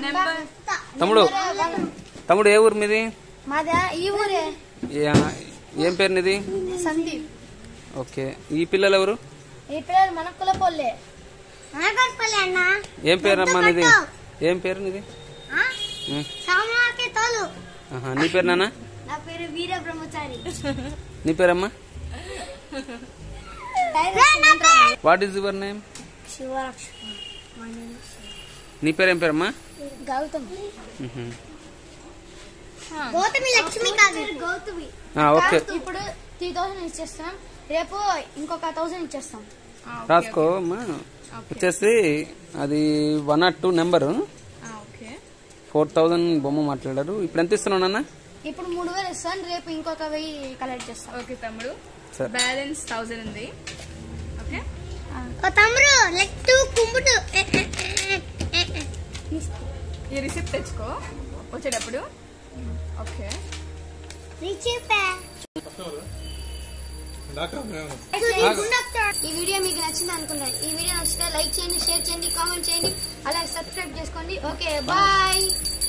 Number తమ్ముడు తమ్ముడు ఏ ఊరు మీది మాదా ఈ ఊరే ఏ- ఏం పేరు నీది సందీప్ ఓకే ఈ పిల్లలు ఎవరు ఈ పిల్లలు మన కులపోలే అనగొట్టుకోలే అన్న ఏం పేరు అమ్మా నీది ఏం పేరు నీది ఉం. సామాకి తోలు ఆహా, నీ పేరు నాన్న నా పేరు వీర బ్రహ్మచారి నీ పేరమ్మా what is your name Sivalakshmi నీ పేరు ఏం పేరమ్మా గౌతమ్ ఉహు. గౌతమి లక్ష్మి కాదు గౌతమి ఆ, ఓకే ఇప్పుడు త్రీ థౌసండ్ ఇచ్చేస్తాం రేపు ఇంకొక థౌసండ్ ఇచ్చేస్తాం రాసుకో అమ్మా వచ్చేసి అది one not two number okay four thousand బొమ్మ మాట్లాడారు ఇప్పుడు ఎంత ఇస్తున్నావు నాన్న ఇప్పుడు మూడు వేలు ఇస్తాను రేపు ఇంకొక వెయ్యి కలెక్ట్ చేస్తాం ఓకే తమ్ముడు సరే బ్యాలెన్స్ థౌసండ్ ఉంది ఓకే ఓ తమ్ముడు లెట్టు కుంపుడు ఈ రిసిప్ట్ తెచ్చుకో వచ్చేటప్పుడు ఓకే రిచిపే ఈ వీడియో మీకు నచ్చింది అనుకుంటాను ఈ వీడియో నచ్చితే లైక్ చేయండి షేర్ చేయండి కామెంట్ చేయండి అలాగే సబ్స్క్రైబ్ చేసుకోండి ఓకే బాయ్